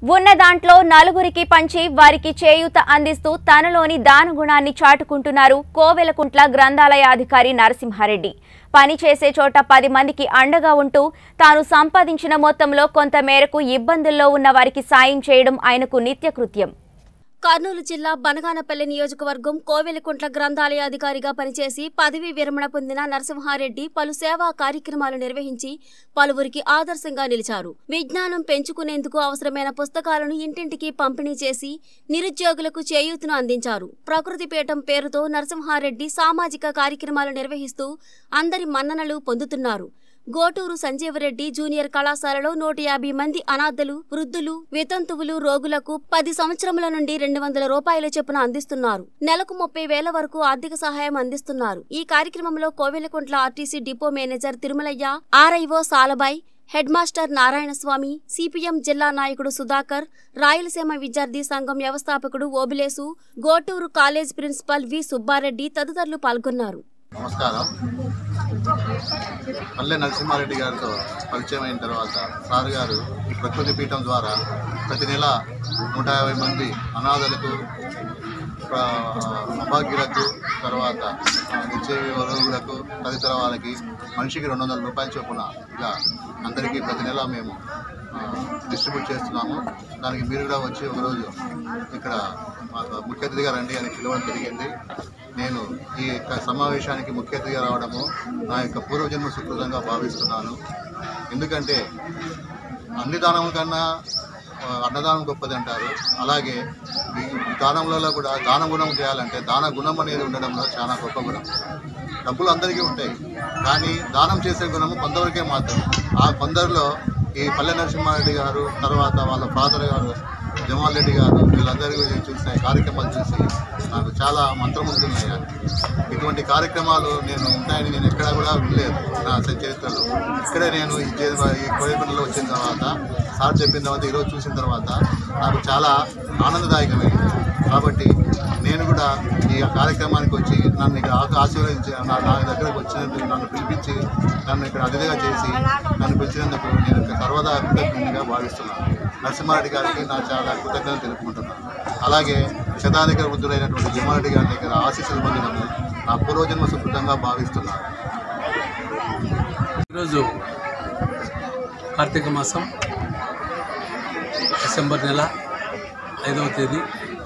ఉన్న దాంట్లో నలుగురికి పంచి వారికి చేయూత అందిస్తూ తనలోని దానగుణాన్ని చాటుకుంటున్నారు కోవెలకుంట్ల గ్రంథాలయాధికారి నరసింహారెడ్డి పని చేసే చోట పది మందికి అండగా ఉంటూ తాను సంపాదించిన మొత్తంలో కొంత మేరకు ఇబ్బందుల్లో ఉన్న వారికి సాయం చేయడం ఆయనకు నిత్యకృత్యం కర్నూలు జిల్లా బనగానపల్లి నియోజకవర్గం కోవెలకుంట్ల గ్రంథాలయ అధికారిగా పనిచేసి పదవీ విరమణ పొందిన నరసింహారెడ్డి పలు సేవా కార్యక్రమాలు నిర్వహించి పలువురికి ఆదర్శంగా నిలిచారు విజ్ఞానం పెంచుకునేందుకు అవసరమైన పుస్తకాలను ఇంటింటికి పంపిణీ చేసి నిరుద్యోగులకు చేయూతను అందించారు ప్రకృతి పీఠం పేరుతో నరసింహారెడ్డి సామాజిక కార్యక్రమాలు నిర్వహిస్తూ అందరి మన్ననలు పొందుతున్నారు గోటూరు సంజీవరెడ్డి జూనియర్ కళాశాలలో నూట యాభై మంది అనాథలు వృద్ధులు వితంతువులు రోగులకు పది సంవత్సరముల నుండి రెండు వందల రూపాయల చొప్పున అందిస్తున్నారు నెలకు ముప్పై వేల వరకు ఆర్థిక సహాయం అందిస్తున్నారు ఈ కార్యక్రమంలో Koilkuntla RTC depot manager Tirumalaiah RIO Salabai head master Narayanaswamy CPM జిల్లా నాయకుడు సుధాకర్ రాయలసీమ విద్యార్థి సంఘం వ్యవస్థాపకుడు Obilesu Goturu college principal V Subbareddy తదితరులు పాల్గొన్నారు నమస్కారం పల్లె నరసింహారెడ్డి గారితో పరిచయం అయిన తర్వాత సార్ గారు ఈ ప్రకృతి పీఠం ద్వారా ప్రతి నెల నూట యాభై మంది అనాథలకు ప్ర- అభాగ్యులకు తర్వాత ఆ, నిత్య వరువులకు తదితర వాళ్ళకి మనిషికి రెండు వందల రూపాయల చొప్పున ఇలా అందరికీ ప్రతి నెల మేము ఆ, డిస్ట్రిబ్యూట్ చేస్తున్నాము దానికి మీరు కూడా వచ్చి ఒకరోజు ఇక్కడ మాకు ముఖ్య అతిథిగా రండి అని పిలవడం జరిగింది నేను ఈ యొక్క సమావేశానికి ముఖ్య అతిథిగా రావడము నా యొక్క పూర్వజన్మ సుకృతంగా భావిస్తున్నాను ఎందుకంటే అన్ని దానం కన్నా ఆ, అన్నదానం గొప్పది అంటారు అలాగే ఈ దానంలో కూడా దాన గుణం చేయాలంటే దాన గుణం అనేది ఉండడంలో చాలా గొప్ప గుణం డబ్బులు అందరికీ ఉంటాయి కానీ దానం చేసే గుణము కొందరికే మాత్రం ఆ కొందరిలో ఈ పల్లె నరసింహారెడ్డి గారు తర్వాత వాళ్ళ ఫాదర్ గారు జమాల్ రెడ్డి గారు వీళ్ళందరి గురించి చూసిన ఈ కార్యక్రమాలు చూసి నాకు చాలా మంత్రముగ్ధులయ్యాను ఇటువంటి కార్యక్రమాలు నేను ఉంటాయని నేను ఎక్కడా కూడా వినలేదు నా చరిత్రలో ఇక్కడే నేను ఈ జే- ఈ కోయకుండలో వచ్చిన తర్వాత సార్ చెప్పిన తర్వాత ఈరోజు చూసిన తర్వాత నాకు చాలా ఆనందదాయకమైంది కాబట్టి నేను కూడా ఈ కార్యక్రమానికి వచ్చి నన్ను ఇక్కడ ఆశ- ఆశీర్వదించి నా నా దగ్గరకు వచ్చినందుకు నన్ను పిలిపించి నన్ను ఇక్కడ అతిథిగా చేసి నన్ను పిలిచినందుకు నేను ఇక్కడ సర్వదా కృతజ్ఞునిగా భావిస్తున్నాను నరసింహారెడ్డి గారికి నా చాలా కృతజ్ఞతలు తెలుపుకుంటున్నాను అలాగే శతాధిక వృద్ధులైనటువంటి జమారెడ్డి గారి దగ్గర ఆశీస్సులు పొందడము నా పూర్వజన్మ సుకృతంగా భావిస్తున్నాను ఈరోజు కార్తీక మాసం డిసెంబర్ నెల ఐదవ తేదీ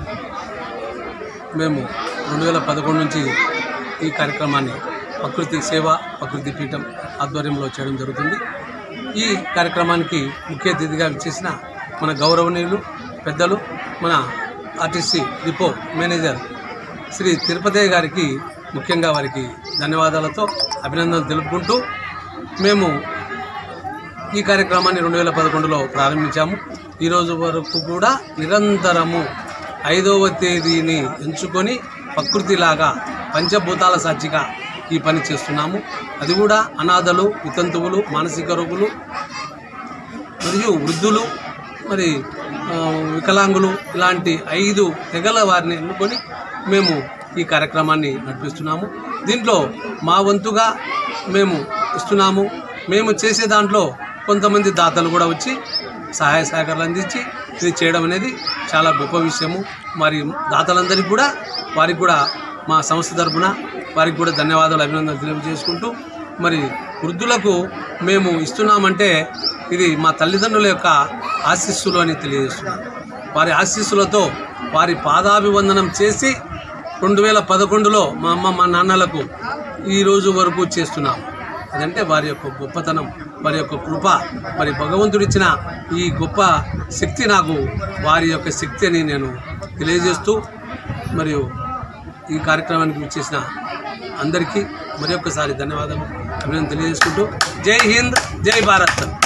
మేము రెండు వేల పదకొండు నుంచి ఈ కార్యక్రమాన్ని ప్రకృతి సేవ ప్రకృతి పీఠం ఆధ్వర్యంలో చేయడం జరుగుతుంది ఈ కార్యక్రమానికి ముఖ్య అతిథిగా చేసిన మన గౌరవనీయులు పెద్దలు మన RTC depot manager Shri Tirupati గారికి ముఖ్యంగా వారికి ధన్యవాదాలతో అభినందనలు తెలుపుకుంటూ మేము ఈ కార్యక్రమాన్ని రెండు వేల పదకొండులో ప్రారంభించాము ఈరోజు వరకు కూడా నిరంతరము ఐదవ తేదీని ఎంచుకొని ప్రకృతిలాగా పంచభూతాల సాక్షిగా ఈ పని చేస్తున్నాము అది కూడా అనాథలు వితంతువులు మానసిక రోగులు మరియు వృద్ధులు మరి ఆ, వికలాంగులు ఇలాంటి ఐదు తెగల వారిని ఎన్నుకొని మేము ఈ కార్యక్రమాన్ని నడిపిస్తున్నాము దీంట్లో మా వంతుగా మేము ఇస్తున్నాము మేము చేసే దాంట్లో కొంతమంది దాతలు కూడా వచ్చి సహాయ సహకారాలు అందించి ఇది చేయడం అనేది చాలా గొప్ప విషయము మరి దాతలందరికీ కూడా వారికి కూడా మా సంస్థ తరపున వారికి కూడా ధన్యవాదాలు అభినందనలు తెలియజేసుకుంటూ మరి వృద్ధులకు మేము ఇస్తున్నామంటే ఇది మా తల్లిదండ్రుల యొక్క ఆశీస్సులు అని తెలియజేస్తున్నాను వారి ఆశీస్సులతో వారి పాదాభివందనం చేసి రెండు వేల పదకొండులో మా అమ్మ మా నాన్నలకు ఈ రోజు వరకు చేస్తున్నాం అదంటే వారి యొక్క గొప్పతనం వారి యొక్క కృప మరి భగవంతుడిచ్చిన ఈ గొప్ప శక్తి నాకు వారి యొక్క శక్తి అని నేను తెలియజేస్తూ మరియు ఈ కార్యక్రమానికి వచ్చేసిన అందరికీ మరి ఒక్కసారి ధన్యవాదాలు అభినందన తెలియజేసుకుంటూ జై హింద్ జై భారత్